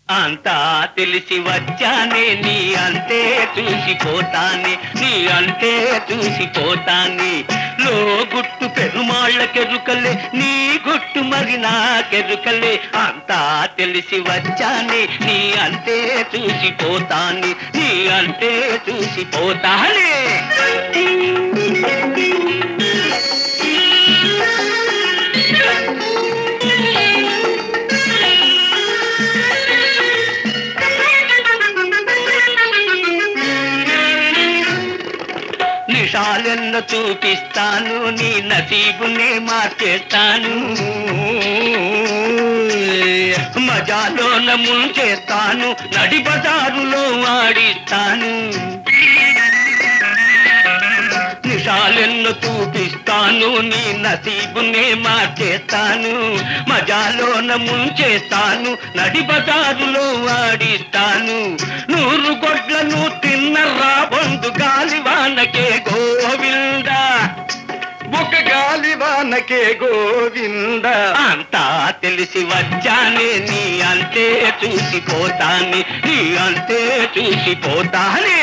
అంతా తెలిసి వచ్చానే నీ అంతే చూసిపోతానే నీ అంతే చూసిపోతానే లో గుట్టు పెరుమాళ్ళకెరుకలే నీ గుట్టు మరి నాకెరుకలే అంతా తెలిసి వచ్చానే నీ అంతే చూసిపోతానే నీ అంతే చూసిపోతానే నిషాలెన్న చూపిస్తాను నీ నసీబునే మార్చేస్తాను మజాలోన ముంచేస్తాను నడి బజారులో వాడిస్తాను నిషాలెన్ను చూపిస్తాను నీ నసీబునే మార్చేస్తాను మజాలోన ముంచేస్తాను నడి బజారులో వాడిస్తాను నూరు గొడ్లను తిన్న రాబందు గాలివానకే గోవిందా ఒక గాలివానకే గోవింద అంతా తెలిసి వచ్చానే నీ అంతే చూసిపోతానే నీ అంతే చూసిపోతానే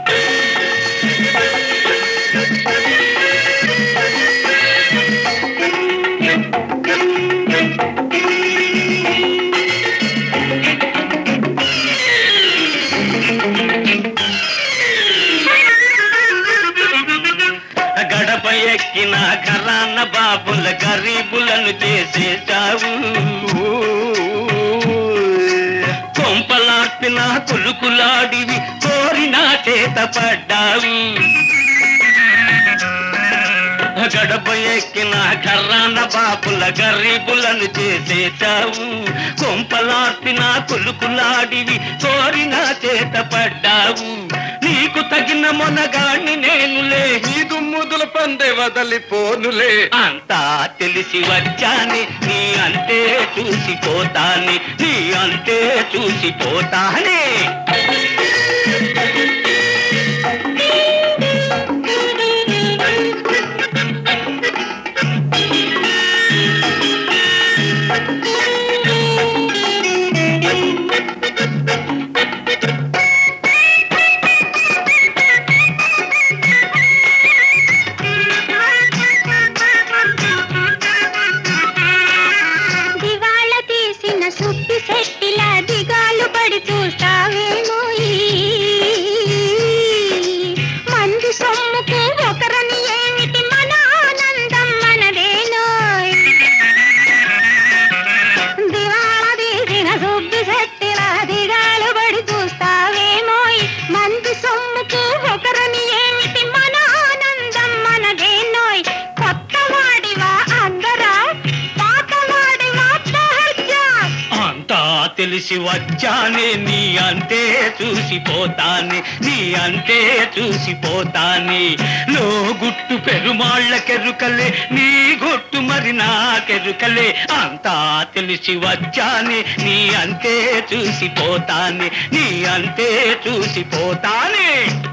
గడప ఎక్కిన కరాన్న బాబుల గరీబులను చేసేశావు కొంపలార్పిన కులుకులాడివి కోరిన చేత పడ్డావు గడప ఎక్కిన కర్రాన బాపుల గరీబులను చేసేశావు కొంపలార్పిన కులుకులాడివి కోరిన చేత పడ్డావు నీకు తగిన మొనగాన్ని నేనులే ఈ దుమ్ముదుల పందె వదలిపోనులే అంతా తెలిసి వచ్చాని నీ అంతే చూసిపోతాని నీ అంతే చూసిపోతానే దివాళ తీసిన సుత్తి శెట్టిలా దిగాలు పడి చూస్తావేమో మంది సొమ్ముకు ఒకరని ఏమిటి మన ఆనందం మనదేనో దివాళ తీసిన సుత్తి శెట్టిలా దిగాలు పడి చూస్తావేమో మంది సొమ్ముకు ఒకరని ఏమిటి మన ఆనందం మనదేనోయ్ కొత్త వాడివా అందరా పాతవాడివా సహజా అంతా తెలిసి వచ్చానే నీ అంతే చూసిపోతానే నీ అంతే చూసిపోతానే లో గుట్టు పెరుమాళ్ళకెరుకలే నీ గుట్టు మరి నాకెరుకలే అంతా తెలిసి వచ్చానే నీ అంతే చూసిపోతానే నీ అంతే చూసిపోతానే